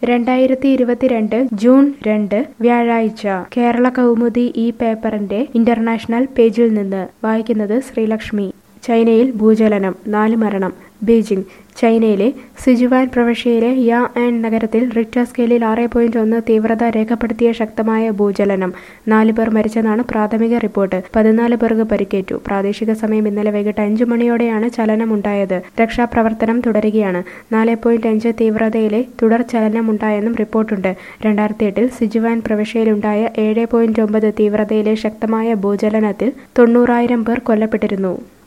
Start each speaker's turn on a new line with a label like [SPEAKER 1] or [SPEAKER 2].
[SPEAKER 1] രണ്ടായിരത്തി ഇരുപത്തിരണ്ട് ജൂൺ രണ്ട് വ്യാഴാഴ്ച കേരള കൗമുദി ഈ പേപ്പറിന്റെ ഇന്റർനാഷണൽ പേജിൽ നിന്ന് വായിക്കുന്നത് ശ്രീലക്ഷ്മി ചൈനയിൽ ഭൂചലനം നാല് മരണം ബീജിംഗ് ചൈനയിലെ സിജുവാൻ പ്രവിശ്യയിലെ യാ ആൻ നഗരത്തിൽ റിക്ടർ സ്കെയിലിൽ ആറ് പോയിന്റ് ഒന്ന് തീവ്രത രേഖപ്പെടുത്തിയ ശക്തമായ ഭൂചലനം നാല് പേർ മരിച്ചെന്നാണ് പ്രാഥമിക റിപ്പോർട്ട് പതിനാല് പേർക്ക് പരിക്കേറ്റു പ്രാദേശിക സമയം ഇന്നലെ വൈകിട്ട് അഞ്ചു മണിയോടെയാണ് ചലനമുണ്ടായത് രക്ഷാപ്രവർത്തനം തുടരുകയാണ് നാല് പോയിന്റ് അഞ്ച് തീവ്രതയിലെ തുടർ ചലനമുണ്ടായെന്നും റിപ്പോർട്ടുണ്ട് രണ്ടായിരത്തി എട്ടിൽ സിജുവാൻ പ്രവിശ്യയിലുണ്ടായ ഏഴ് പോയിന്റ് ഒമ്പത് തീവ്രതയിലെ ശക്തമായ ഭൂചലനത്തിൽ തൊണ്ണൂറായിരം പേർ കൊല്ലപ്പെട്ടിരുന്നു